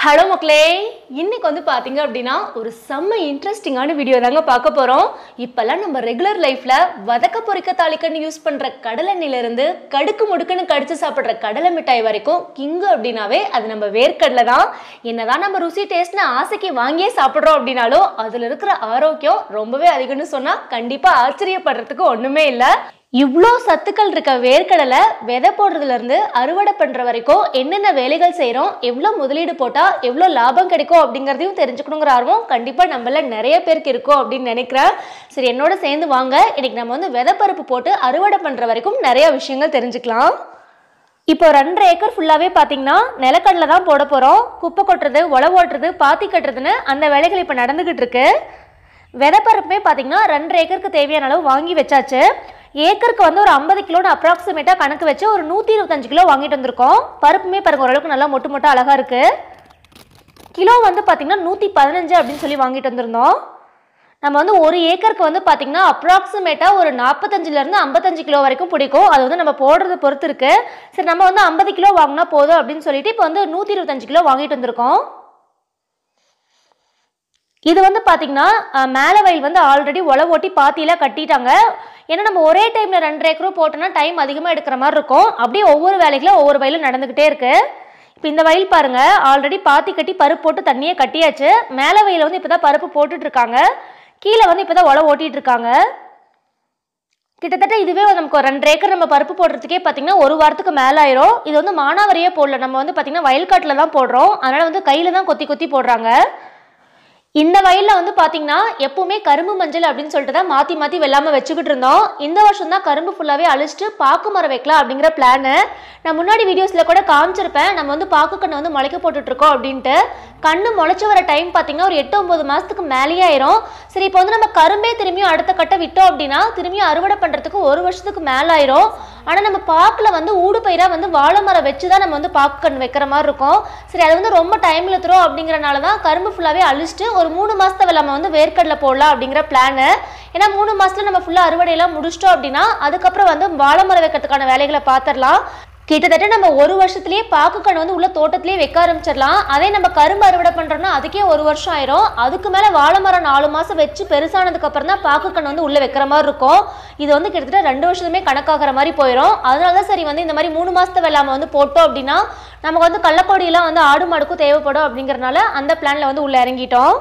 hello மக்களே இன்னைக்கு வந்து பார்த்தீங்க அப்படின்னா ஒரு செம்ம இன்ட்ரெஸ்டிங்கான வீடியோ தாங்க பார்க்க போகிறோம் இப்போல்லாம் நம்ம ரெகுலர் லைஃப்பில் வதக்க பொரிக்க தாளிக்கன்னு யூஸ் பண்ணுற கடலெண்ணெயிலிருந்து கடுக்கு முடுக்குன்னு கடிச்சு சாப்பிட்ற கடலை மிட்டாய் வரைக்கும் கிங்கு அப்படின்னாவே அது நம்ம வேர்க்கடலை தான் என்னதான் நம்ம ருசி டேஸ்ட்னு ஆசைக்கு வாங்கியே சாப்பிட்றோம் அப்படின்னாலும் அதில் இருக்கிற ஆரோக்கியம் ரொம்பவே அதிகம்னு சொன்னால் கண்டிப்பாக ஆச்சரியப்படுறதுக்கு ஒன்றுமே இல்லை இவ்வளோ சத்துக்கள் இருக்க வேர்க்கடலை விதை போடுறதுல இருந்து அறுவடை பண்ற வரைக்கும் என்னென்ன வேலைகள் செய்றோம் எவ்வளோ முதலீடு போட்டா எவ்வளோ லாபம் கிடைக்கும் அப்படிங்கிறதையும் தெரிஞ்சுக்கணுங்கிற ஆர்வம் கண்டிப்பா நம்மள நிறைய பேருக்கு இருக்கும் அப்படின்னு நினைக்கிறேன் சரி என்னோட சேர்ந்து வாங்க இன்னைக்கு நம்ம வந்து விதைப்பருப்பு போட்டு அறுவடை பண்ற வரைக்கும் நிறைய விஷயங்கள் தெரிஞ்சுக்கலாம் இப்போ ரெண்டரை ஏக்கர் ஃபுல்லாகவே பார்த்தீங்கன்னா நிலக்கடலை தான் போட போகிறோம் குப்பை கொட்டுறது உழவு ஓட்டுறது பாத்தி கட்டுறதுன்னு அந்த வேலைகள் இப்போ நடந்துக்கிட்டு இருக்கு விதைப்பருப்புமே பார்த்தீங்கன்னா ரெண்டரை ஏக்கருக்கு தேவையான அளவு வாங்கி வச்சாச்சு ஏக்கருக்கு வந்து ஒரு ஐம்பது கிலோன்னு அப்ராக்சிமேட்டாக கணக்கு வச்சு ஒரு நூற்றி இருபத்தஞ்சு கிலோ வாங்கிட்டு வந்திருக்கோம் பருப்புமே பாருங்க ஓரளவுக்கு நல்லா மொட்டு மொட்டு அழகாக இருக்குது கிலோ வந்து பார்த்தீங்கன்னா நூற்றி பதினஞ்சு அப்படின்னு சொல்லி வாங்கிட்டு வந்திருந்தோம் நம்ம வந்து ஒரு ஏக்கருக்கு வந்து பார்த்தீங்கன்னா அப்ராக்சிமேட்டாக ஒரு நாற்பத்தஞ்சிலேருந்து ஐம்பத்தஞ்சு கிலோ வரைக்கும் பிடிக்கும் அது வந்து நம்ம போடுறத பொறுத்து இருக்கு சரி நம்ம வந்து ஐம்பது கிலோ வாங்கினா போதும் அப்படின்னு சொல்லிட்டு இப்போ வந்து நூற்றி இருபத்தஞ்சு கிலோ வாங்கிட்டு வந்திருக்கோம் இது வந்து பார்த்தீங்கன்னா அஹ், மேலே வயல் வந்து ஆல்ரெடி உழவு ஓட்டி பாத்தியில கட்டிட்டாங்க ஏன்னா நம்ம ஒரே டைம்ல ரெண்டரை ஏக்கரும் போட்டோம்னா டைம் அதிகமாக எடுக்கிற மாதிரி இருக்கும் அப்படியே ஒவ்வொரு வேலைகளும் ஒவ்வொரு வயலும் நடந்துக்கிட்டே இருக்கு இப்போ இந்த வயல் பாருங்க ஆல்ரெடி பாத்தி கட்டி பருப்பு போட்டு தண்ணியே கட்டியாச்சு மேலே வயலில் வந்து இப்போதான் பருப்பு போட்டுட்டு இருக்காங்க கீழே வந்து இப்போதான் உழவு ஓட்டிட்டு இருக்காங்க கிட்டத்தட்ட இதுவே நமக்கு ஒரு ரெண்டு ஏக்கர் நம்ம பருப்பு போடுறதுக்கே பார்த்தீங்கன்னா ஒரு வாரத்துக்கு மேலே ஆயிரும் இது வந்து மானாவரியே போடல நம்ம வந்து பார்த்தீங்கன்னா வயல்காட்டில் தான் போடுறோம் அதனால வந்து கையில் தான் கொத்தி கொத்தி போடுறாங்க இந்த வயலில் வந்து பார்த்தீங்கன்னா எப்பவுமே கரும்பு மஞ்சள் அப்படின்னு சொல்லிட்டு தான் மாற்றி மாற்றி வெள்ளாம வச்சுக்கிட்டு இருந்தோம் இந்த வருஷம் தான் கரும்பு ஃபுல்லாகவே அழிச்சிட்டு பாக்கு மரம் வைக்கலாம் அப்படிங்கிற பிளானு நான் முன்னாடி வீடியோஸில் கூட காமிச்சிருப்பேன் நம்ம வந்து பாக்கு கண்ணை வந்து முளைக்க போட்டுட்டு இருக்கோம் அப்படின்ட்டு கண்ணு முளைச்சி வர டைம் பார்த்தீங்கன்னா ஒரு எட்டு ஒன்பது மாதத்துக்கு மேலேயே ஆயிரும் சரி இப்போ வந்து நம்ம கரும்பே திரும்பியும் அடுத்த கட்ட விட்டோம் அப்படின்னா திரும்பியும் அறுவடை பண்ணுறதுக்கு ஒரு வருஷத்துக்கு மேலே ஆயிரும் ஆனால் நம்ம பாக்கில் வந்து ஊடு பயிராக வந்து வாழை மரம் வச்சு தான் நம்ம வந்து பாக்கு கண் வைக்கிற மாதிரி இருக்கும் சரி அது வந்து ரொம்ப டைம் இழுத்துரும் அப்படிங்கிறனால தான் கரும்பு ஃபுல்லாகவே அழிச்சிட்டு ஒரு மூணு மாதத்தை நம்ம வந்து வேர்க்கடலை போடலாம் அப்படிங்கிற பிளானு ஏன்னா மூணு மாதத்துல நம்ம ஃபுல்லாக அறுவடையெல்லாம் முடிச்சிட்டோம் அப்படின்னா அதுக்கப்புறம் வந்து வாழை மரம் வைக்கிறதுக்கான வேலைகளை பார்த்துடலாம் கிட்டத்தட்ட நம்ம ஒரு வருஷத்துலயே பாக்குக்கண் வந்து உள்ள தோட்டத்திலேயே வைக்க ஆரம்பிச்சிடலாம் அதே நம்ம கரும்பு அறுவடை பண்றோம்னா அதுக்கே ஒரு வருஷம் ஆயிரும் அதுக்கு மேல வாழை மரம் நாலு மாசம் வச்சு பெருசானதுக்கு அப்புறம் தான் பாக்குக்கண் வந்து உள்ள வைக்கிற மாதிரி இருக்கும் இது வந்து கிட்டத்தட்ட ரெண்டு வருஷத்துமே கணக்காகிற மாதிரி போயிடும் அதனால தான் சரி வந்து இந்த மாதிரி மூணு மாசத்தை வெள்ளாம வந்து போட்டோம் அப்படின்னா நமக்கு வந்து கள்ளக்கொடியெல்லாம் வந்து ஆடு மாடுக்கும் தேவைப்படும் அப்படிங்கறனால அந்த பிளான்ல வந்து உள்ள இறங்கிட்டோம்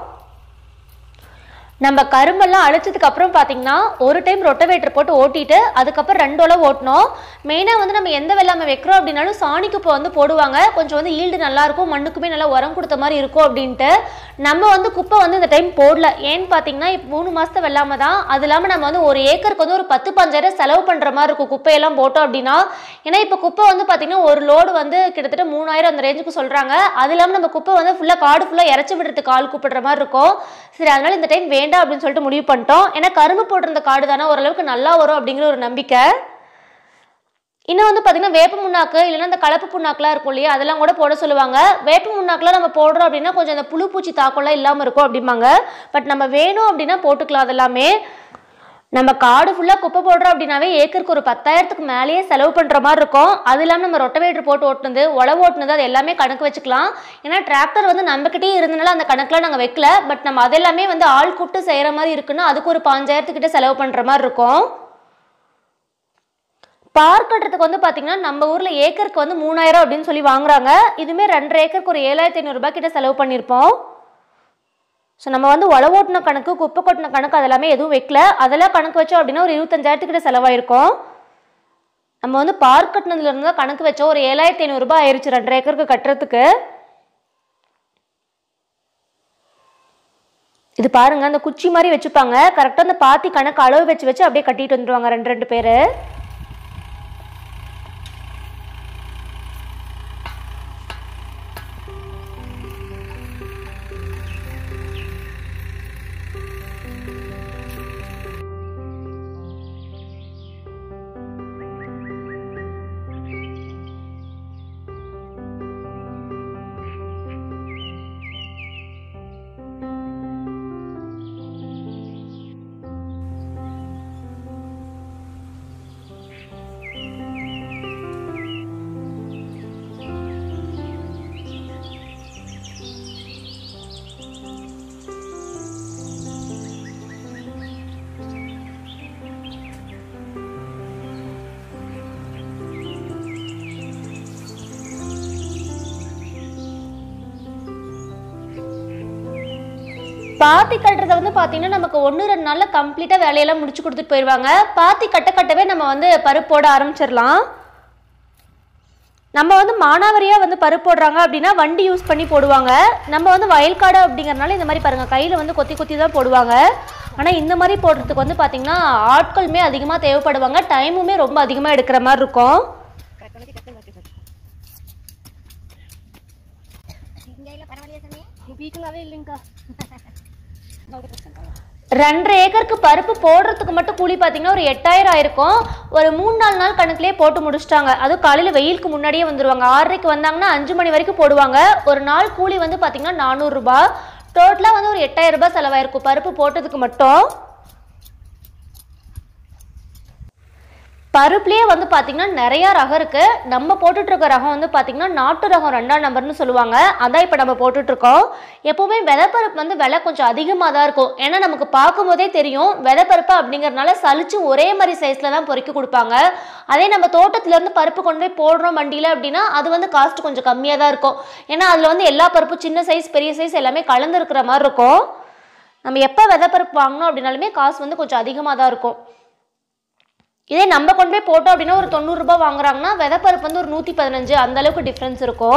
நம்ம கரும்பெல்லாம் அழிச்சதுக்கு அப்புறம் பார்த்தீங்கன்னா ஒரு டைம் ரொட்டவேட்டர் போட்டு ஓட்டிட்டு அதுக்கப்புறம் ரெண்டு உழவு ஓட்டணும் மெயினாக வந்து நம்ம எந்த வெள்ளாமை வைக்கிறோம் அப்படின்னாலும் சாணி குப்பை வந்து போடுவாங்க கொஞ்சம் வந்து ஈல்டு நல்லா இருக்கும் மண்ணுக்குமே நல்லா உரம் கொடுத்த மாதிரி இருக்கும் அப்படின்ட்டு நம்ம வந்து குப்பை வந்து இந்த டைம் போடல ஏன்னு பார்த்தீங்கன்னா இப்போ மூணு மாசத்தை வெள்ளாமை தான் அது இல்லாமல் நம்ம வந்து ஒரு ஏக்கருக்கு வந்து ஒரு பத்து பஞ்சாயிரம் செலவு பண்ணுற மாதிரி இருக்கும் குப்பையெல்லாம் போட்டோம் அப்படின்னா ஏன்னா இப்போ குப்பை வந்து பார்த்தீங்கன்னா ஒரு லோடு வந்து கிட்டத்தட்ட மூணாயிரம் அந்த ரேஞ்சுக்கு சொல்கிறாங்க அது இல்லாமல் நம்ம குப்பை வந்து ஃபுல்லாக காடு ஃபுல்லாக இறச்சி விடுறதுக்கு ஆள் கூப்பிடுற மாதிரி இருக்கும் சரி அதனால இந்த டைம் வேண்டாம் அப்படின்னு சொல்லிட்டு முடிவு பண்ணிட்டோம் ஏன்னா கரும்பு போட்டிருந்த காடு தானே ஓரளவுக்கு நல்லா வரும் அப்படிங்கிற ஒரு நம்பிக்கை இன்னும் வந்து பார்த்தீங்கன்னா வேப்ப முன்னாக்கு இல்லைன்னா இந்த கலப்பு புண்ணாக்குலாம் இருக்கும் இல்லையா அதெல்லாம் கூட போட சொல்லுவாங்க வேப்ப முன்னாக்குலாம் நம்ம போடுறோம் அப்படின்னா கொஞ்சம் அந்த புழு பூச்சி தாக்கம்லாம் இல்லாமல் இருக்கும் அப்படிம்பாங்க பட் நம்ம வேணும் அப்படின்னா போட்டுக்கலாம் அதெல்லாமே நம்ம காடு ஃபுல்லாக குப்பை போடுறோம் அப்படின்னாவே ஏக்கருக்கு ஒரு பத்தாயிரத்துக்கு மேலேயே செலவு பண்ணுற மாதிரி இருக்கும் அது இல்லாமல் நம்ம ரொட்டவேட்டர் போட்டு ஓட்டுனது உழவு ஓட்டுனது அது எல்லாமே கணக்கு வச்சுக்கலாம் ஏன்னா டிராக்டர் வந்து நம்மக்கிட்டே இருந்தனால அந்த கணக்கெலாம் நாங்கள் வைக்கல பட் நம்ம அதெல்லாமே வந்து ஆள் கூப்பிட்டு செய்கிற மாதிரி இருக்குன்னா அதுக்கு ஒரு பாஞ்சாயிரத்துக்கிட்ட செலவு பண்ணுற மாதிரி இருக்கும் பார்க் கட்டுறதுக்கு வந்து பார்த்தீங்கன்னா நம்ம ஊரில் ஏக்கருக்கு வந்து மூணாயிரம் அப்படின்னு சொல்லி வாங்குறாங்க இதுவுமே ரெண்டரை ஏக்கருக்கு ஒரு ஏழாயிரத்தி ஐநூறுரூபா கிட்ட செலவு பண்ணியிருப்போம் ஸோ நம்ம வந்து உழவு ஓட்டின கணக்கு குப்பை கொட்டின கணக்கு அதெல்லாமே எதுவும் வைக்கல அதெல்லாம் கணக்கு வச்சோம் அப்படின்னா ஒரு இருபத்தஞ்சாயிரத்துக்கிட்ட செலவாயிருக்கும் நம்ம வந்து பார்க் கட்டினதுல இருந்து தான் கணக்கு வச்சோம் ஒரு ஏழாயிரத்தி ஐநூறுரூபா ஆயிருச்சு ரெண்டரை ஏக்கருக்கு கட்டுறதுக்கு இது பாருங்க அந்த குச்சி மாதிரி வச்சுப்பாங்க கரெக்டாக அந்த பாத்தி கணக்கு அளவு வச்சு வச்சு அப்படியே கட்டிட்டு வந்துடுவாங்க ரெண்டு ரெண்டு பேர் பாத்தி கட்டுறத வந்து பார்த்தீங்கன்னா நமக்கு ஒன்று ரெண்டு நாளில் கம்ப்ளீட்டாக வேலையெல்லாம் முடிச்சு கொடுத்துட்டு போயிடுவாங்க பாத்தி கட்ட கட்டவே நம்ம வந்து பருப்பு போட ஆரம்பிச்சிடலாம் நம்ம வந்து மானாவரியாக வந்து பருப்பு போடுறாங்க அப்படின்னா வண்டி யூஸ் பண்ணி போடுவாங்க நம்ம வந்து வயல்காடு அப்படிங்கறனால இந்த மாதிரி பாருங்கள் கையில் வந்து கொத்தி கொத்தி தான் போடுவாங்க ஆனால் இந்த மாதிரி போடுறதுக்கு வந்து பார்த்திங்கன்னா ஆட்களுமே அதிகமாக தேவைப்படுவாங்க டைமுமே ரொம்ப அதிகமாக எடுக்கிற மாதிரி இருக்கும் வீக்கலாகவே இல்லைங்கக்கா ரெண்டரை ஏக்கருக்கு பருப்பு போடுறதுக்கு மட்டும் கூலி பார்த்தீங்கன்னா ஒரு எட்டாயிரம் ஆயிருக்கும் ஒரு மூணு நாலு நாள் கணக்குலேயே போட்டு முடிச்சிட்டாங்க அதுவும் காலையில் வெயிலுக்கு முன்னாடியே வந்துருவாங்க ஆறரைக்கு வந்தாங்கன்னா அஞ்சு மணி வரைக்கும் போடுவாங்க ஒரு நாள் கூலி வந்து பார்த்தீங்கன்னா நானூறுரூபா டோட்டலாக வந்து ஒரு எட்டாயிரம் ரூபாய் செலவாயிருக்கும் பருப்பு போட்டதுக்கு மட்டும் பருப்புலேயே வந்து பார்த்தீங்கன்னா நிறையா ரகம் இருக்குது நம்ம போட்டுட்டு இருக்க ரகம் வந்து பார்த்தீங்கன்னா நாட்டு ரகம் ரெண்டாம் நம்பர்னு சொல்லுவாங்க அதான் இப்போ நம்ம போட்டுட்ருக்கோம் எப்போவுமே விதைப்பருப்பு வந்து விலை கொஞ்சம் அதிகமாக தான் இருக்கும் ஏன்னா நமக்கு பார்க்கும்போதே தெரியும் விதைப்பருப்பு அப்படிங்கறதுனால சலிச்சு ஒரே மாதிரி சைஸில் தான் பொறுக்கி கொடுப்பாங்க அதே நம்ம தோட்டத்துலேருந்து பருப்பு கொண்டு போய் போடுறோம் வண்டியில் அப்படின்னா அது வந்து காஸ்ட் கொஞ்சம் கம்மியாக தான் இருக்கும் ஏன்னா அதில் வந்து எல்லா பருப்பும் சின்ன சைஸ் பெரிய சைஸ் எல்லாமே கலந்து இருக்கிற மாதிரி இருக்கும் நம்ம எப்போ விதைப்பருப்பு வாங்கினோம் அப்படின்னாலுமே காசு வந்து கொஞ்சம் அதிகமாக தான் இருக்கும் இதே நம்ம கொண்டு போய் போட்டோம் அப்படின்னா ஒரு தொண்ணூறுரூபா வாங்குறாங்கன்னா விதைப்பருப்பு வந்து ஒரு நூற்றி பதினஞ்சு அந்த அளவுக்கு டிஃப்ரென்ஸ் இருக்கும்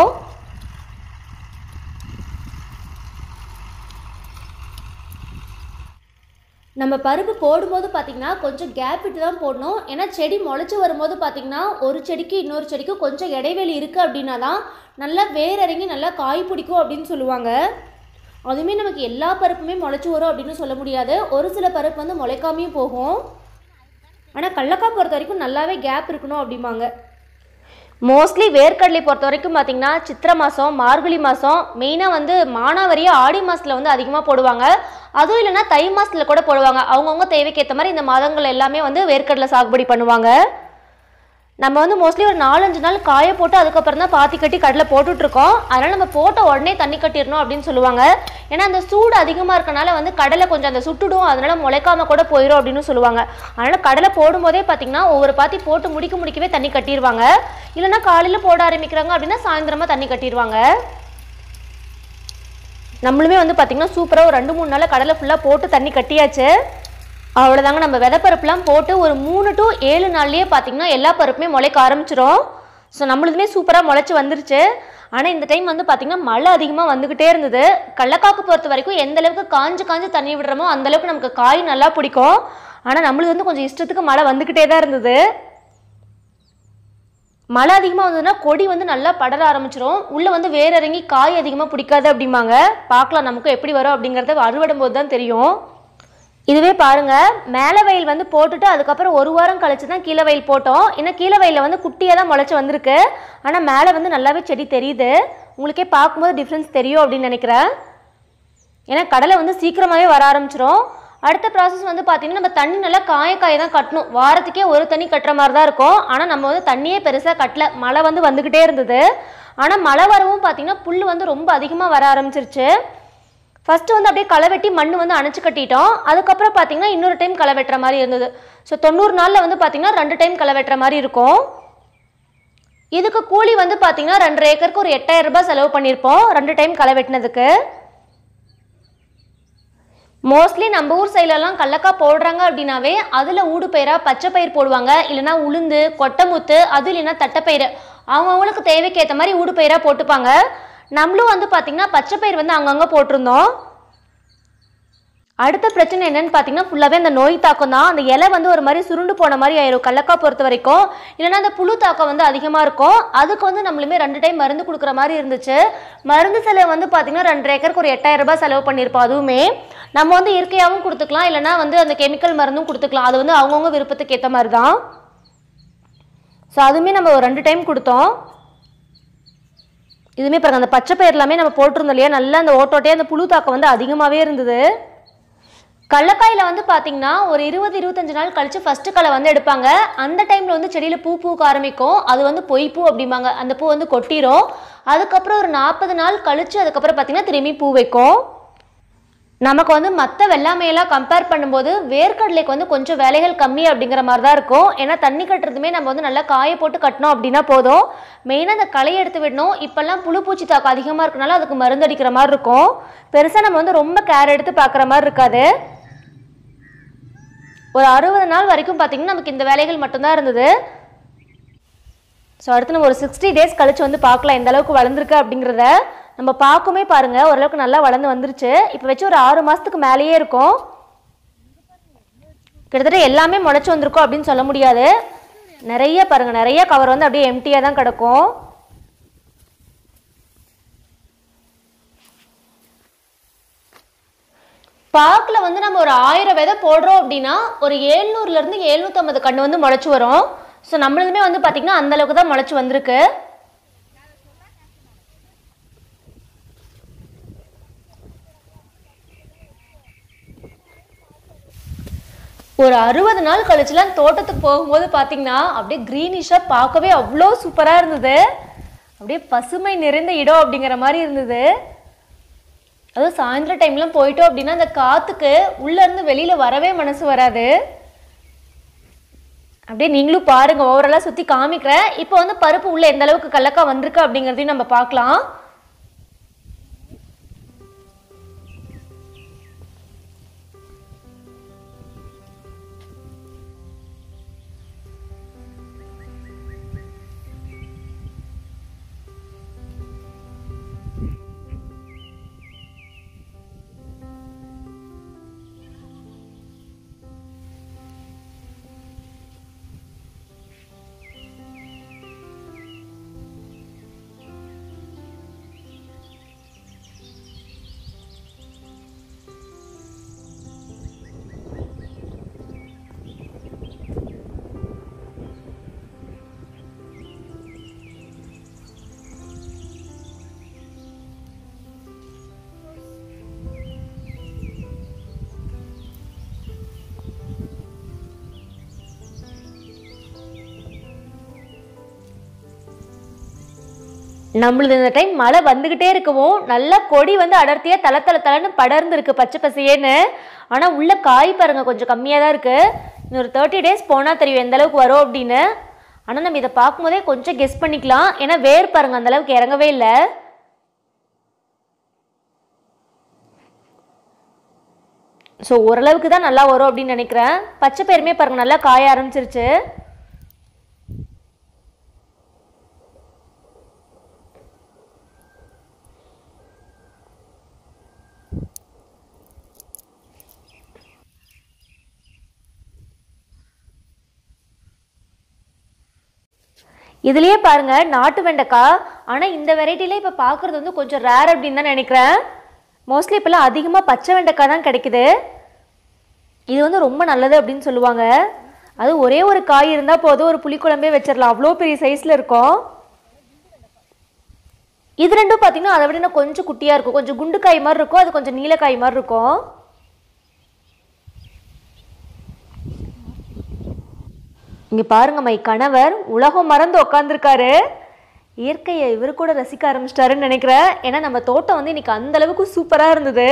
நம்ம பருப்பு போடும்போது பார்த்திங்கன்னா கொஞ்சம் கேப் விட்டு தான் போடணும் ஏன்னா செடி முளைச்சி வரும்போது பார்த்திங்கன்னா ஒரு செடிக்கு இன்னொரு செடிக்கு கொஞ்சம் இடைவெளி இருக்குது அப்படின்னா தான் நல்லா வேர் இறங்கி நல்லா காய் பிடிக்கும் அப்படின்னு சொல்லுவாங்க அதுவுமே நமக்கு எல்லா பருப்புமே முளைச்சி வரும் அப்படின்னு சொல்ல முடியாது ஒரு சில பருப்பு வந்து முளைக்காமையும் போகும் ஆனால் கடலக்காய் பொறுத்த வரைக்கும் நல்லாவே கேப் இருக்கணும் அப்படிம்பாங்க மோஸ்ட்லி வேர்க்கடலை பொறுத்த வரைக்கும் பார்த்தீங்கன்னா சித்திரை மாதம் மார்கழி மாதம் மெயினாக வந்து மானாவரியாக ஆடி மாதத்தில் வந்து அதிகமாக போடுவாங்க அதுவும் இல்லைன்னா தை மாதத்தில் கூட போடுவாங்க அவங்கவுங்க தேவைக்கு ஏற்ற மாதிரி இந்த மாதங்கள் எல்லாமே வந்து வேர்க்கடலை சாகுபடி பண்ணுவாங்க நம்ம வந்து மோஸ்ட்லி ஒரு நாலஞ்சு நாள் காய போட்டு அதுக்கப்புறம் தான் பாத்தி கட்டி கடலை போட்டுட்ருக்கோம் அதனால் நம்ம போட்ட உடனே தண்ணி கட்டிடணும் அப்படின்னு சொல்லுவாங்க ஏன்னா அந்த சூடு அதிகமாக இருக்கனால வந்து கடலை கொஞ்சம் அந்த சுட்டுடும் அதனால முளைக்காம கூட போயிடும் அப்படின்னு சொல்லுவாங்க அதனால் கடலை போடும்போதே பார்த்தீங்கன்னா ஒவ்வொரு பாத்தி போட்டு முடிக்க முடிக்கவே தண்ணி கட்டிடுவாங்க இல்லைன்னா காலையில் போட ஆரம்பிக்கிறாங்க அப்படின்னா சாயந்தரமாக தண்ணி கட்டிடுவாங்க நம்மளுமே வந்து பார்த்திங்கன்னா சூப்பராக ஒரு ரெண்டு மூணு நாள் கடலை ஃபுல்லாக போட்டு தண்ணி கட்டியாச்சு அவ்வளோதாங்க நம்ம விதைப்பருப்புலாம் போட்டு ஒரு மூணு டு ஏழு நாள்லேயே பார்த்தீங்கன்னா எல்லா பருப்புமே முளைக்க ஆரம்பிச்சிரும் ஸோ நம்மளுதுமே சூப்பராக முளைச்சி வந்துருச்சு ஆனால் இந்த டைம் வந்து பார்த்திங்கன்னா மழை அதிகமாக வந்துக்கிட்டே இருந்தது கடலக்காக்கு பொறுத்த வரைக்கும் எந்த அளவுக்கு காஞ்சு காஞ்சு தண்ணி விடுறோமோ அந்த அளவுக்கு நமக்கு காய் நல்லா பிடிக்கும் ஆனால் நம்மளுக்கு வந்து கொஞ்சம் இஷ்டத்துக்கு மழை வந்துக்கிட்டே தான் இருந்தது மழை அதிகமாக வந்ததுன்னா கொடி வந்து நல்லா படர ஆரம்பிச்சிரும் உள்ளே வந்து வேர் இறங்கி காய் அதிகமாக பிடிக்காது அப்படிம்பாங்க பார்க்கலாம் நமக்கு எப்படி வரும் அப்படிங்கிறத அறுவடும் போது தான் தெரியும் இதுவே பாருங்க மேலே வயல் வந்து போட்டுட்டு அதுக்கப்புறம் ஒரு வாரம் கழிச்சு தான் கீழே வயல் போட்டோம் இன்னும் கீழே வயலில் வந்து குட்டியாக தான் முளைச்சி வந்திருக்கு ஆனால் மேலே வந்து நல்லாவே செடி தெரியுது உங்களுக்கே பார்க்கும்போது டிஃப்ரென்ஸ் தெரியும் அப்படின்னு நினைக்கிறேன் ஏன்னா கடலை வந்து சீக்கிரமாகவே வர ஆரம்பிச்சிரும் அடுத்த ப்ராசஸ் வந்து பார்த்தீங்கன்னா நம்ம தண்ணி நல்லா காய காய தான் கட்டணும் வாரத்துக்கே ஒரு தண்ணி கட்டுற மாதிரி தான் இருக்கும் ஆனால் நம்ம வந்து தண்ணியே பெருசாக கட்டல மழை வந்து வந்துக்கிட்டே இருந்தது ஆனால் மழை வரவும் பார்த்தீங்கன்னா புல் வந்து ரொம்ப அதிகமாக வர ஆரம்பிச்சிருச்சு ஃபஸ்ட்டு வந்து அப்படியே களை வெட்டி மண் வந்து அணைச்சு கட்டிட்டோம் அதுக்கப்புறம் பார்த்தீங்கன்னா இன்னொரு டைம் களை வெட்டுற மாதிரி இருந்தது ஸோ தொண்ணூறு நாளில் வந்து பார்த்தீங்கன்னா ரெண்டு டைம் களை வெட்டுற மாதிரி இருக்கும் இதுக்கு கூலி வந்து பார்த்தீங்கன்னா ரெண்டரை ஏக்கருக்கு ஒரு எட்டாயிரம் ரூபாய் செலவு பண்ணியிருப்போம் ரெண்டு டைம் களை வெட்டினதுக்கு மோஸ்ட்லி நம்ம ஊர் சைட்லலாம் கடலக்காய் போடுறாங்க அப்படின்னாவே அதில் ஊடு பயிராக பச்சை பயிர் போடுவாங்க இல்லைன்னா உளுந்து கொட்டைமுத்து அது இல்லைன்னா தட்டைப்பயிறு அவங்கவுங்களுக்கு தேவைக்கு ஏற்ற மாதிரி ஊடு பயிராக போட்டுப்பாங்க நம்மளும் வந்து பார்த்திங்கன்னா பச்சை பயிர் வந்து அங்கங்கே போட்டிருந்தோம் அடுத்த பிரச்சனை என்னன்னு பார்த்தீங்கன்னா ஃபுல்லாகவே அந்த நோய் தாக்கம் தான் அந்த இலை வந்து ஒரு மாதிரி சுருண்டு போன மாதிரி ஆயிரும் கடலக்காய் பொறுத்த வரைக்கும் இல்லைன்னா அந்த புழு தாக்கம் வந்து அதிகமாக இருக்கும் அதுக்கு வந்து நம்மளுமே ரெண்டு டைம் மருந்து கொடுக்குற மாதிரி இருந்துச்சு மருந்து செலவு வந்து பார்த்தீங்கன்னா ரெண்டு ஏக்கருக்கு ஒரு எட்டாயிரம் ரூபாய் செலவு பண்ணியிருப்போம் அதுவுமே நம்ம வந்து இயற்கையாகவும் கொடுத்துக்கலாம் இல்லைன்னா வந்து அந்த கெமிக்கல் மருந்தும் கொடுத்துக்கலாம் அது வந்து அவங்கவுங்க விருப்பத்துக்கு ஏற்ற மாதிரி தான் ஸோ அதுவுமே நம்ம ஒரு ரெண்டு டைம் கொடுத்தோம் இதுவுமே பாருங்க அந்த பச்சை பயிர் எல்லாமே நம்ம போட்டிருந்தோம் இல்லையா நல்லா அந்த ஓட்டோட்டே அந்த புழு தாக்கம் வந்து அதிகமாகவே இருந்தது கடலக்காயில் வந்து பார்த்தீங்கன்னா ஒரு இருபது இருபத்தஞ்சு நாள் கழிச்சு ஃபர்ஸ்ட் களை வந்து எடுப்பாங்க அந்த டைமில் வந்து செடியில் பூ பூக்க ஆரம்பிக்கும் அது வந்து பொய்ப்பூ அப்படிம்பாங்க அந்த பூ வந்து கொட்டிரும் அதுக்கப்புறம் ஒரு நாற்பது நாள் கழிச்சு அதுக்கப்புறம் பார்த்தீங்கன்னா திரும்பி பூ வைக்கும் நமக்கு வந்து மற்ற வெள்ளாமையெல்லாம் கம்பேர் பண்ணும்போது வேர்க்கடலைக்கு வந்து கொஞ்சம் வேலைகள் கம்மி அப்படிங்கிற மாதிரி தான் இருக்கும் ஏன்னா தண்ணி கட்டுறதுமே நம்ம வந்து நல்லா காய போட்டு கட்டினோம் அப்படின்னா போதும் மெயினாக அந்த களையை எடுத்து விடணும் இப்போல்லாம் புழு பூச்சி தாக்கம் அதிகமாக இருக்கனால அதுக்கு மருந்து அடிக்கிற மாதிரி இருக்கும் பெருசாக நம்ம வந்து ரொம்ப கேர் எடுத்து பார்க்குற மாதிரி இருக்காது ஒரு அறுபது நாள் வரைக்கும் பார்த்தீங்கன்னா நமக்கு இந்த வேலைகள் மட்டும்தான் இருந்தது ஸோ அடுத்து நம்ம ஒரு சிக்ஸ்டி டேஸ் கழிச்சு வந்து பார்க்கலாம் எந்த அளவுக்கு வளர்ந்துருக்கு அப்படிங்கிறத நம்ம பார்க்குமே பாருங்க ஓரளவுக்கு நல்லா வளர்ந்து வந்துருச்சு இப்போ வச்சு ஒரு ஆறு மாதத்துக்கு மேலேயே இருக்கும் கிட்டத்தட்ட எல்லாமே முளைச்சு வந்திருக்கும் அப்படின்னு சொல்ல முடியாது நிறைய பாருங்க நிறைய கவர் வந்து அப்படியே எம்டியாக தான் கிடக்கும் பாக்கில் வந்து நம்ம ஒரு ஆயிரம் விதை போடுறோம் அப்படின்னா ஒரு ஏழ்நூறுலேருந்து எழுநூற்றம்பது கன்று வந்து முளைச்சி வரும் ஸோ நம்மளுதுமே வந்து பார்த்திங்கன்னா அந்த அளவுக்கு தான் முளைச்சி வந்திருக்கு ஒரு அறுபது நாள் கழிச்சுலாம் தோட்டத்துக்கு போகும்போது பார்த்தீங்கன்னா அப்படியே க்ரீனிஷாக பார்க்கவே அவ்வளோ சூப்பராக இருந்தது அப்படியே பசுமை நிறைந்த இடம் அப்படிங்கிற மாதிரி இருந்தது அதுவும் சாயந்தர டைம்லாம் போயிட்டோம் அப்படின்னா அந்த காற்றுக்கு உள்ளேருந்து வெளியில் வரவே மனசு வராது அப்படியே நீங்களும் பாருங்க ஓவராலாக சுற்றி காமிக்கிறேன் இப்போ வந்து பருப்பு உள்ள எந்த அளவுக்கு கல்லக்கா வந்திருக்கு அப்படிங்கிறதையும் நம்ம பார்க்கலாம் நம்மளுது இந்த டைம் மழை வந்துக்கிட்டே இருக்கவும் நல்லா கொடி வந்து அடர்த்தியாக தலை தலை தலைன்னு படர்ந்துருக்கு பச்சை பசையேன்னு ஆனால் உள்ள காய் பாருங்க கொஞ்சம் கம்மியாக தான் இருக்குது இன்னொரு தேர்ட்டி டேஸ் போனால் தெரியும் எந்த அளவுக்கு வரும் அப்படின்னு ஆனால் நம்ம இதை பார்க்கும்போதே கொஞ்சம் கெஸ் பண்ணிக்கலாம் ஏன்னா வேர் பாருங்க அந்த அளவுக்கு இறங்கவே இல்லை ஸோ ஓரளவுக்கு தான் நல்லா வரும் அப்படின்னு நினைக்கிறேன் பச்சை பயிருமே பாருங்க நல்லா காய ஆரம்பிச்சிருச்சு இதுலயே பாருங்க நாட்டு வெண்டைக்காய் ஆனால் இந்த வெரைட்டில இப்போ பார்க்குறது வந்து கொஞ்சம் ரேர் அப்படின்னு தான் நினைக்கிறேன் மோஸ்ட்லி இப்போல்லாம் அதிகமாக பச்சை வெண்டைக்காய் தான் கிடைக்குது இது வந்து ரொம்ப நல்லது அப்படின்னு சொல்லுவாங்க அது ஒரே ஒரு காய் இருந்தால் போதும் ஒரு புளிக்குழம்பே வச்சிடலாம் அவ்வளோ பெரிய சைஸில் இருக்கும் இது ரெண்டும் பார்த்தீங்கன்னா அதை விட இன்னும் கொஞ்சம் குட்டியாக இருக்கும் கொஞ்சம் குண்டு காய் மாதிரி இருக்கும் அது கொஞ்சம் நீலக்காய் மாதிரி இருக்கும் இங்க பாருங்க மை கணவர் உலகம் மறந்து உட்காந்துருக்காரு இயற்கையை இவர் கூட ரசிக்க ஆரம்பிச்சிட்டாருன்னு நினைக்கிறேன் ஏன்னா நம்ம தோட்டம் வந்து இன்னைக்கு அந்த அளவுக்கு சூப்பராக இருந்தது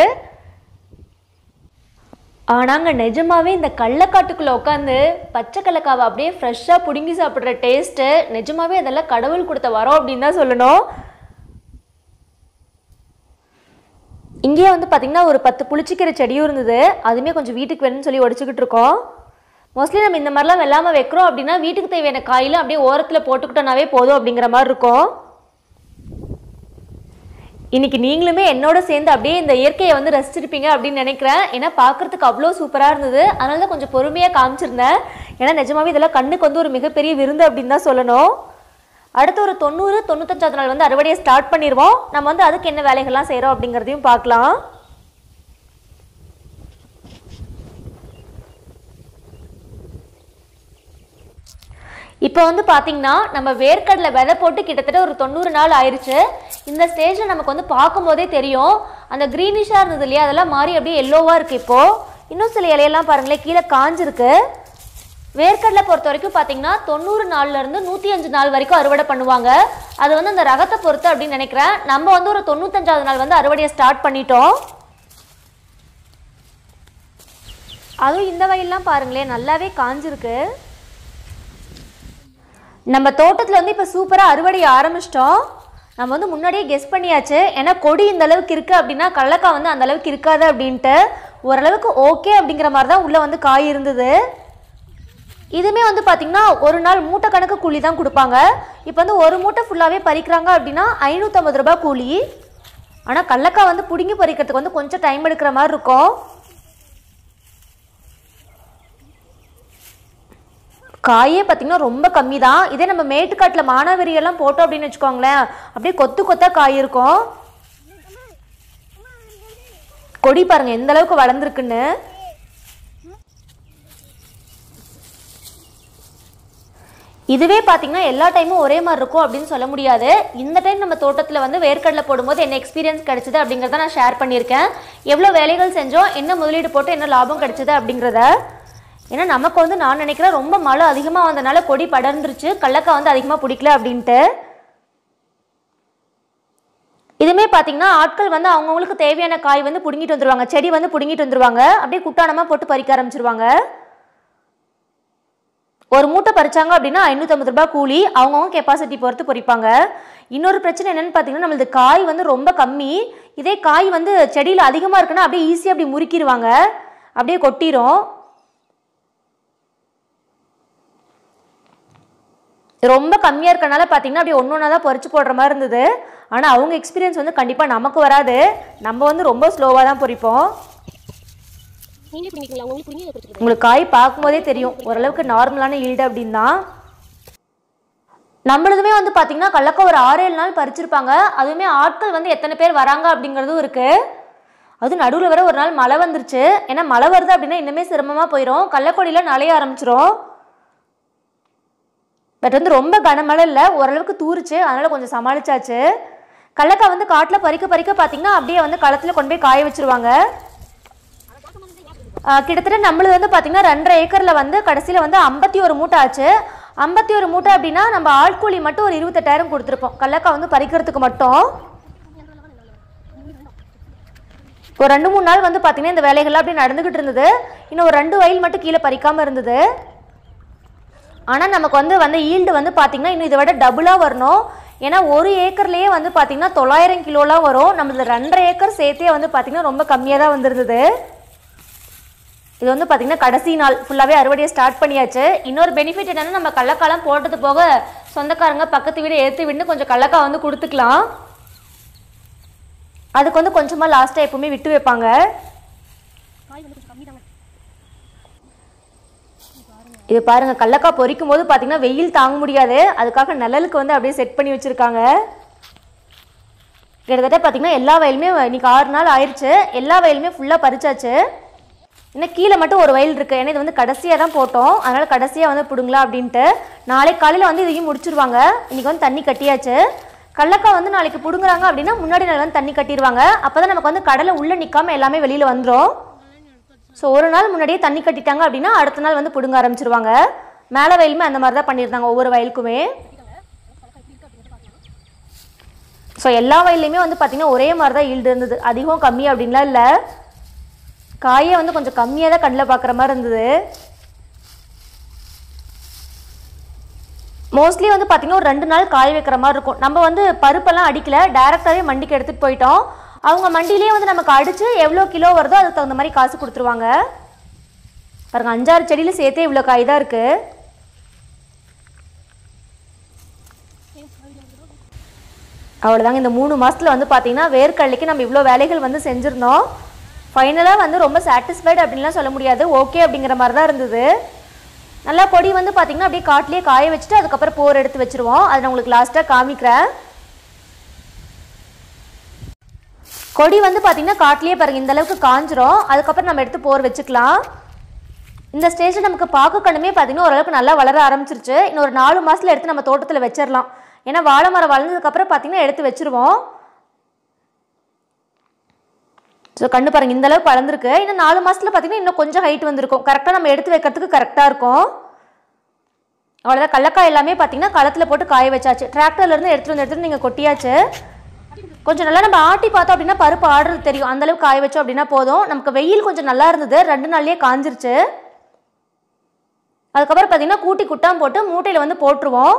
ஆனாங்க நிஜமாவே இந்த கடலக்காட்டுக்குள்ள உட்காந்து பச்சை கடலக்காவை அப்படியே ஃப்ரெஷ்ஷாக பிடுங்கி சாப்பிட்ற டேஸ்ட்டு நிஜமாவே அதெல்லாம் கடவுள் கொடுத்த வரோம் அப்படின்னு தான் சொல்லணும் இங்கேயே வந்து பார்த்திங்கன்னா ஒரு பத்து புளிச்சிக்கிற செடியும் இருந்தது அதுவுமே கொஞ்சம் வீட்டுக்கு வேணும்னு சொல்லி உடச்சிக்கிட்டு இருக்கோம் மோஸ்ட்லி நம்ம இந்த மாதிரிலாம் வெள்ளாமல் வைக்கிறோம் அப்படின்னா வீட்டுக்கு தேவையான காயெல்லாம் அப்படியே ஓரத்தில் போட்டுக்கிட்டோனாவே போதும் அப்படிங்கிற மாதிரி இருக்கும் இன்னைக்கு நீங்களுமே என்னோட சேர்ந்து அப்படியே இந்த இயற்கையை வந்து ரசிச்சிருப்பீங்க அப்படின்னு நினைக்கிறேன் ஏன்னா பார்க்கறதுக்கு அவ்வளோ சூப்பராக இருந்தது அதனால தான் கொஞ்சம் பொறுமையாக காமிச்சிருந்தேன் ஏன்னா நிஜமாவே இதெல்லாம் கண்ணுக்கு வந்து ஒரு மிகப்பெரிய விருந்து அப்படின்னு தான் சொல்லணும் அடுத்து ஒரு தொண்ணூறு தொண்ணூத்தஞ்சாவது நாள் வந்து அறுவடையை ஸ்டார்ட் பண்ணிடுவோம் நம்ம வந்து அதுக்கு என்ன வேலைகள்லாம் செய்கிறோம் அப்படிங்கிறதையும் பார்க்கலாம் இப்போ வந்து பார்த்தீங்கன்னா நம்ம வேர்க்கடலை விதை போட்டு கிட்டத்தட்ட ஒரு தொண்ணூறு நாள் ஆயிருச்சு இந்த ஸ்டேஜில் நமக்கு வந்து பார்க்கும்போதே தெரியும் அந்த க்ரீனிஷாக இருந்தது இல்லையா அதெல்லாம் மாறி அப்படியே எல்லோவாக இருக்குது இப்போது இன்னும் சில இலையெல்லாம் பாருங்களேன் கீழே காஞ்சிருக்கு வேர்க்கடலை பொறுத்த வரைக்கும் பார்த்தீங்கன்னா தொண்ணூறு நாள்ல இருந்து நூற்றி அஞ்சு நாள் வரைக்கும் அறுவடை பண்ணுவாங்க அது வந்து அந்த ரகத்தை பொறுத்து அப்படின்னு நினைக்கிறேன் நம்ம வந்து ஒரு தொண்ணூத்தஞ்சாவது நாள் வந்து அறுவடையை ஸ்டார்ட் பண்ணிட்டோம் அதுவும் இந்த வயல்லாம் பாருங்களேன் நல்லாவே காஞ்சிருக்கு நம்ம தோட்டத்தில் வந்து இப்போ சூப்பராக அறுவடை ஆரம்பிச்சிட்டோம் நம்ம வந்து முன்னாடியே கெஸ் பண்ணியாச்சு ஏன்னா கொடி இந்த அளவுக்கு இருக்குது அப்படின்னா கடலக்காய் வந்து அந்த அளவுக்கு இருக்காது அப்படின்ட்டு ஓரளவுக்கு ஓகே அப்படிங்கிற மாதிரி தான் உள்ளே வந்து காய் இருந்தது இதுவுமே வந்து பார்த்திங்கன்னா ஒரு நாள் மூட்டை கணக்கு கூலி தான் கொடுப்பாங்க இப்போ வந்து ஒரு மூட்டை ஃபுல்லாகவே பறிக்கிறாங்க அப்படின்னா ஐநூற்றம்பது ரூபாய் கூலி ஆனால் கடலக்காய் வந்து பிடுங்கி பறிக்கிறதுக்கு வந்து கொஞ்சம் டைம் எடுக்கிற மாதிரி இருக்கும் காயே பார்த்தீங்கன்னா ரொம்ப கம்மி தான் இதே நம்ம மேட்டுக்காட்டில் மானாவரியெல்லாம் போட்டோம் அப்படின்னு வச்சுக்கோங்களேன் அப்படியே கொத்து கொத்தா காய் இருக்கும் கொடி பாருங்க எந்த அளவுக்கு வளர்ந்துருக்குன்னு இதுவே பார்த்தீங்கன்னா எல்லா டைமும் ஒரே மாதிரி இருக்கும் அப்படின்னு சொல்ல முடியாது இந்த டைம் நம்ம தோட்டத்தில் வந்து வேர்க்கடலை போடும்போது என்ன எக்ஸ்பீரியன்ஸ் கிடைச்சது அப்படிங்கிறத நான் ஷேர் பண்ணியிருக்கேன் எவ்வளோ வேலைகள் செஞ்சோம் என்ன முதலீடு போட்டு என்ன லாபம் கிடைச்சது அப்படிங்கிறத ஏன்னா நமக்கு வந்து நான் நினைக்கிறேன் ரொம்ப மழை அதிகமாக வந்தனால கொடி படர்ந்துருச்சு கடலக்காய் வந்து அதிகமாக பிடிக்கல அப்படின்ட்டு இதுமே பார்த்தீங்கன்னா ஆட்கள் வந்து அவங்கவுங்களுக்கு தேவையான காய் வந்து பிடுங்கிட்டு வந்துருவாங்க செடி வந்து பிடுங்கிட்டு வந்துருவாங்க அப்படியே குட்டானமாக போட்டு பறிக்க ஆரம்பிச்சிருவாங்க ஒரு மூட்டை பறிச்சாங்க அப்படின்னா ஐநூற்றம்பது ரூபாய் கூலி அவங்கவுங்க கெப்பாசிட்டி பொறுத்து பொறிப்பாங்க இன்னொரு பிரச்சனை என்னன்னு பார்த்தீங்கன்னா நம்மளது காய் வந்து ரொம்ப கம்மி இதே காய் வந்து செடியில் அதிகமாக இருக்குன்னா அப்படியே ஈஸியாக அப்படி முறுக்கிடுவாங்க அப்படியே கொட்டிரும் ரொம்ப கம்மியாக இருக்கனால பார்த்தீங்கன்னா அப்படியே ஒன்று ஒன்றா தான் பொறிச்சு போடுற மாதிரி இருந்தது ஆனால் அவங்க எக்ஸ்பீரியன்ஸ் வந்து கண்டிப்பாக நமக்கு வராது நம்ம வந்து ரொம்ப ஸ்லோவாக தான் பொறிப்போம் நீங்களே பிடிங்களா உங்களுக்கு பிடிங்க கொடுத்துருக்கேன் உங்களுக்கு காய் பார்க்கும்போதே தெரியும் ஓரளவுக்கு நார்மலான ஈல்டு அப்படின்னா நம்மளதுமே வந்து பார்த்தீங்கன்னா கல்லக்காய் ஒரு ஆறு ஏழு நாள் பறிச்சிருப்பாங்க அதுவுமே ஆட்கள் வந்து எத்தனை பேர் வராங்க அப்படிங்கிறதும் இருக்குது அது நடுவில் வர ஒரு நாள் மழை வந்துருச்சு ஏன்னா மழை வருது அப்படின்னா இன்னுமே சிரமமாக போயிடும் கள்ளக்கொடியில் நலைய ஆரம்பிச்சிரும் பட் வந்து ரொம்ப கனமழை இல்லை ஓரளவுக்கு தூருச்சு அதனால் கொஞ்சம் சமாளிச்சாச்சு கடலக்காய் வந்து காட்டில் பறிக்க பறிக்க பார்த்தீங்கன்னா அப்படியே வந்து களத்தில் கொண்டு போய் காய வச்சிருவாங்க ஆஹ் கிட்டத்தட்ட நம்மளது வந்து பார்த்தீங்கன்னா ரெண்டரை ஏக்கரில் வந்து கடைசியில் வந்து ஐம்பத்தி ஒரு மூட்டை ஆச்சு ஐம்பத்தி ஒரு மூட்டை அப்படின்னா நம்ம ஆட்கூலி மட்டும் ஒரு இருபத்தெட்டாயிரம் கொடுத்துருப்போம் கடலக்காய் வந்து பறிக்கிறதுக்கு மட்டும் ஒரு ரெண்டு மூணு நாள் வந்து பார்த்தீங்கன்னா இந்த வேலைகள்லாம் அப்படியே நடந்துக்கிட்டு இருந்தது இன்னும் ஒரு ரெண்டு வயல் மட்டும் கீழே பறிக்காமல் இருந்தது ஆனால் நமக்கு வந்து வந்த ஈல்டு வந்து பார்த்திங்கன்னா இன்னும் இதை விட டபுளாக வரணும் ஏன்னா ஒரு ஏக்கர்லேயே வந்து பார்த்திங்கன்னா தொள்ளாயிரம் கிலோலாம் வரும் நம்மளது ரெண்டரை ஏக்கர் சேர்த்தே வந்து பார்த்திங்கன்னா ரொம்ப கம்மியாக தான் வந்திருந்தது இது வந்து பார்த்திங்கன்னா கடைசி நாள் ஃபுல்லாகவே அறுவடையை ஸ்டார்ட் பண்ணியாச்சு இன்னொரு பெனிஃபிட் என்னென்னா நம்ம கடலக்காலாம் போட்டது போக சொந்தக்காரங்க பக்கத்து வீடு ஏற்று விட்டு கொஞ்சம் கடலக்காய் வந்து கொடுத்துக்கலாம் அதுக்கு வந்து கொஞ்சமாக லாஸ்ட்டாக எப்பவுமே விட்டு வைப்பாங்க காய் வந்து கொஞ்சம் கம்மி தாங்க இது பாருங்க கடலக்காய் பொரிக்கும் போது பார்த்தீங்கன்னா வெயில் தாங்க முடியாது அதுக்காக நிழலுக்கு வந்து அப்படியே செட் பண்ணி வச்சிருக்காங்க கிட்டத்தட்ட பார்த்தீங்கன்னா எல்லா வயலுமே இன்னைக்கு ஆறு நாள் ஆயிடுச்சு எல்லா வயலுமே ஃபுல்லாக பறிச்சாச்சு இன்னும் கீழே மட்டும் ஒரு வயல் இருக்குது ஏன்னா இது வந்து கடைசியாக தான் போட்டோம் அதனால் கடைசியாக வந்து பிடுங்கலாம் அப்படின்ட்டு நாளைக்கு காலையில் வந்து இதையும் முடிச்சிருவாங்க இன்னைக்கு வந்து தண்ணி கட்டியாச்சு கடலக்காய் வந்து நாளைக்கு பிடுங்குறாங்க அப்படின்னா முன்னாடி நாள் வந்து தண்ணி கட்டிடுவாங்க அப்போ தான் நமக்கு வந்து கடலை உள்ளே நிற்காம எல்லாமே வெளியில் வந்துடும் ஸோ ஒரு நாள் முன்னாடியே தண்ணி கட்டிட்டாங்க அப்படின்னா அடுத்த நாள் வந்து பிடுங்க ஆரம்பிச்சிருவாங்க மேலே வயலுமே அந்த மாதிரி தான் பண்ணியிருந்தாங்க ஒவ்வொரு வயலுக்குமே ஸோ எல்லா வயல்லையுமே வந்து பார்த்திங்கன்னா ஒரே மாதிரி தான் ஈல்டு இருந்தது அதிகம் கம்மி அப்படின்லாம் இல்லை காயே வந்து கொஞ்சம் கம்மியாக தான் கண்ணில் பார்க்குற மாதிரி இருந்தது மோஸ்ட்லி வந்து பார்த்திங்கன்னா ஒரு ரெண்டு நாள் காய வைக்கிற மாதிரி இருக்கும் நம்ம வந்து பருப்பெல்லாம் அடிக்கல டேரெக்டாகவே மண்டிக்கு எடுத்துகிட்டு போயிட்டோம் அவங்க மண்டியிலே வந்து நமக்கு அடித்து எவ்வளோ கிலோ வருதோ அதுக்கு தகுந்த மாதிரி காசு கொடுத்துருவாங்க பாருங்க அஞ்சாறு செடியில் சேர்த்தே இவ்வளோ காய் தான் இருக்குது அவ்வளோதாங்க இந்த மூணு மாதத்தில் வந்து பார்த்தீங்கன்னா வேர்க்கடலைக்கு நம்ம இவ்வளோ வேலைகள் வந்து செஞ்சுருந்தோம் ஃபைனலாக வந்து ரொம்ப சாட்டிஸ்ஃபைடு அப்படின்லாம் சொல்ல முடியாது ஓகே அப்படிங்கிற மாதிரி தான் இருந்தது நல்லா கொடி வந்து பார்த்தீங்கன்னா அப்படியே காட்டிலேயே காய வச்சுட்டு அதுக்கப்புறம் போர் எடுத்து வச்சுருவோம் அதை நான் உங்களுக்கு லாஸ்ட்டாக காமிக்கிறேன் கொடி வந்து பார்த்தீங்கன்னா காட்டிலேயே பாருங்க இந்த அளவுக்கு காஞ்சிரும் அதுக்கப்புறம் நம்ம எடுத்து போர் வச்சுக்கலாம் இந்த ஸ்டேஜில் நமக்கு பார்க்க கண்ணுமே பார்த்தீங்கன்னா ஓரளவுக்கு நல்லா வளர ஆரம்பிச்சிருச்சு இன்னும் ஒரு நாலு மாசத்துல எடுத்து நம்ம தோட்டத்தில் வச்சிடலாம் ஏன்னா வாழை மரம் வளர்ந்ததுக்கப்புறம் பார்த்தீங்கன்னா எடுத்து வச்சிருவோம் ஸோ கண்ணு பாருங்க இந்த அளவுக்கு வளர்ந்துருக்கு இன்னும் நாலு மாசத்துல பார்த்தீங்கன்னா இன்னும் கொஞ்சம் ஹைட் வந்திருக்கும் கரெக்டாக நம்ம எடுத்து வைக்கிறதுக்கு கரெக்டாக இருக்கும் அவ்வளோதான் கடலக்காய் எல்லாமே பார்த்தீங்கன்னா களத்தில் போட்டு காய வச்சாச்சு டிராக்டர்லேருந்து எடுத்துகிட்டு வந்து எடுத்துகிட்டு நீங்கள் கொட்டியாச்சு கொஞ்சம் நல்லா நம்ம ஆட்டி பார்த்தோம் அப்படின்னா பருப்பு ஆடுறது தெரியும் அந்த அளவுக்கு காய வச்சோம் அப்படின்னா போதும் நமக்கு வெயில் கொஞ்சம் நல்லா இருந்தது ரெண்டு நாள்லயே காஞ்சிருச்சு அதுக்கப்புறம் பார்த்தீங்கன்னா கூட்டி குட்டாம் போட்டு மூட்டையில் வந்து போட்டுருவோம்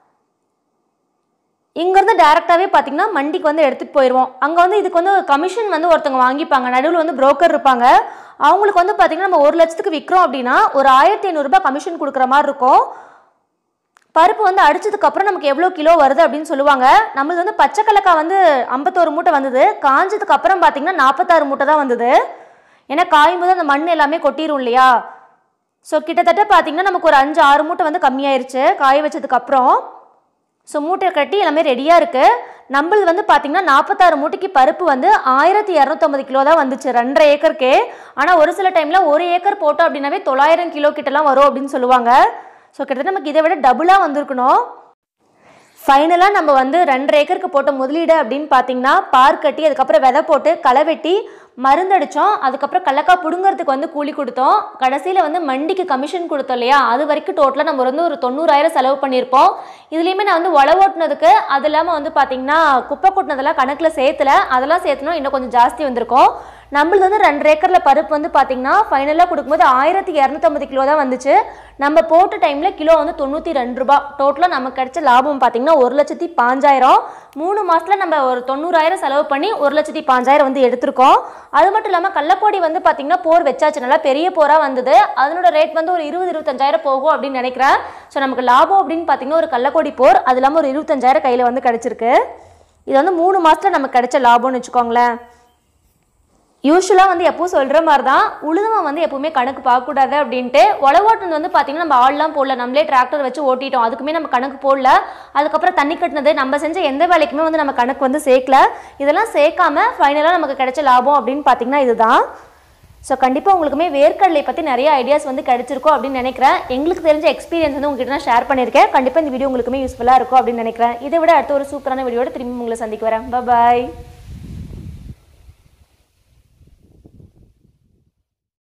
இங்கேருந்து டேரெக்டாகவே பார்த்தீங்கன்னா மண்டிக்கு வந்து எடுத்துகிட்டு போயிடுவோம் அங்கே வந்து இதுக்கு வந்து கமிஷன் வந்து ஒருத்தவங்க வாங்கிப்பாங்க நடுவில் வந்து புரோக்கர் இருப்பாங்க அவங்களுக்கு வந்து பார்த்தீங்கன்னா நம்ம ஒரு லட்சத்துக்கு விற்கிறோம் அப்படின்னா ஒரு ஆயிரத்தி ஐநூறுரூபா கமிஷன் கொடுக்குற மாதிரி இருக்கும் பருப்பு வந்து அடிச்சதுக்கு அப்புறம் நமக்கு எவ்வளோ கிலோ வருது அப்படின்னு சொல்லுவாங்க நம்மளுது வந்து பச்சை கலக்காய் வந்து ஐம்பத்தோரு மூட்டை வந்தது காஞ்சதுக்கு அப்புறம் பார்த்தீங்கன்னா நாற்பத்தாறு மூட்டை தான் வந்தது ஏன்னா காயும் போது அந்த மண் எல்லாமே கொட்டிரும் இல்லையா ஸோ கிட்டத்தட்ட பார்த்தீங்கன்னா நமக்கு ஒரு அஞ்சு ஆறு மூட்டை வந்து கம்மியாயிருச்சு காய வச்சதுக்கு அப்புறம் ஸோ மூட்டை கட்டி எல்லாமே ரெடியாக இருக்குது நம்மளது வந்து பார்த்திங்கன்னா நாற்பத்தாறு மூட்டைக்கு பருப்பு வந்து ஆயிரத்தி இரநூத்தம்பது கிலோ தான் வந்துச்சு ரெண்டரை ஏக்கருக்கே ஆனால் ஒரு சில டைமில் ஒரு ஏக்கர் போட்டோம் அப்படின்னாவே தொள்ளாயிரம் கிலோ கிட்டலாம் வரும் அப்படின்னு சொல்லுவாங்க ஸோ கிட்டத்தட்ட நமக்கு இதை விட டபுளாக வந்திருக்கணும் ஃபைனலாக நம்ம வந்து ரெண்டரை ஏக்கருக்கு போட்ட முதலீடு அப்படின்னு பார்த்தீங்கன்னா பார் கட்டி அதுக்கப்புறம் விதை போட்டு களை வெட்டி மருந்தடிச்சோம் அதுக்கப்புறம் கடலக்காய் பிடுங்கிறதுக்கு வந்து கூலி கொடுத்தோம் கடைசியில் வந்து மண்டிக்கு கமிஷன் கொடுத்தோம் இல்லையா அது வரைக்கும் டோட்டலாக நம்ம வந்து ஒரு தொண்ணூறாயிரம் செலவு பண்ணியிருப்போம் இதுலேயுமே நான் வந்து உழ ஓட்டுனதுக்கு அது இல்லாமல் வந்து பார்த்தீங்கன்னா குப்பை கொட்டினதெல்லாம் கணக்கில் சேர்த்துல அதெல்லாம் சேர்த்தணும் இன்னும் கொஞ்சம் ஜாஸ்தி வந்திருக்கும் நம்மளது வந்து ரெண்டு ஏக்கரில் பருப்பு வந்து பார்த்தீங்கன்னா ஃபைனலாக கொடுக்கும்போது ஆயிரத்தி இரநூத்தம்பது கிலோ தான் வந்துச்சு நம்ம போட்ட டைமில் கிலோ வந்து தொண்ணூற்றி ரெண்டு ரூபா டோட்டலாக நமக்கு கிடைச்ச லாபம் பார்த்தீங்கன்னா ஒரு லட்சத்தி பாஞ்சாயிரம் மூணு மாதத்தில் நம்ம ஒரு தொண்ணூறாயிரம் செலவு பண்ணி ஒரு லட்சத்தி பாஞ்சாயிரம் வந்து எடுத்திருக்கோம் அது மட்டும் இல்லாமல் கள்ளக்கோடி வந்து பார்த்தீங்கன்னா போர் வச்சாச்சு நல்லா பெரிய போராக வந்தது அதனோட ரேட் வந்து ஒரு இருபது இருபத்தஞ்சாயிரம் போகும் அப்படின்னு நினைக்கிறேன் ஸோ நமக்கு லாபம் அப்படின்னு பார்த்தீங்கன்னா ஒரு கள்ளக்கோடி போர் அது இல்லாமல் ஒரு இருபத்தஞ்சாயிரம் கையில் வந்து கிடச்சிருக்கு இது வந்து மூணு மாதத்தில் நமக்கு கிடைச்ச லாபம்னு வச்சுக்கோங்களேன் யூஸ்வலாக வந்து எப்பவும் சொல்கிற மாதிரி தான் உழுதுவன் வந்து எப்பவுமே கணக்கு பார்க்கக்கூடாது அப்படின்ட்டு உழவோட்டுனது வந்து பார்த்தீங்கன்னா நம்ம ஆள்லாம் போடல நம்மளே டிராக்டர் வச்சு ஓட்டிட்டோம் அதுக்குமே நம்ம கணக்கு போடல அதுக்கப்புறம் தண்ணி கட்டினது நம்ம செஞ்ச எந்த வேலைக்குமே வந்து நம்ம கணக்கு வந்து சேர்க்கல இதெல்லாம் சேர்க்காம ஃபைனலாக நமக்கு கிடைச்ச லாபம் அப்படின்னு பார்த்தீங்கன்னா இதுதான் ஸோ கண்டிப்பாக உங்களுக்குமே வேர்க்கடலை பற்றி நிறைய ஐடியாஸ் வந்து கிடைச்சிருக்கும் அப்படின்னு நினைக்கிறேன் எங்களுக்கு தெரிஞ்ச எக்ஸ்பீரியன்ஸ் வந்து உங்ககிட்ட நான் ஷேர் பண்ணியிருக்கேன் கண்டிப்பாக இந்த வீடியோ உங்களுக்குமே யூஸ்ஃபுல்லாக இருக்கும் அப்படின்னு நினைக்கிறேன் இதை விட அடுத்த ஒரு சூப்பரான வீடியோட திரும்பி உங்களை சந்திக்க வரேன் பாய்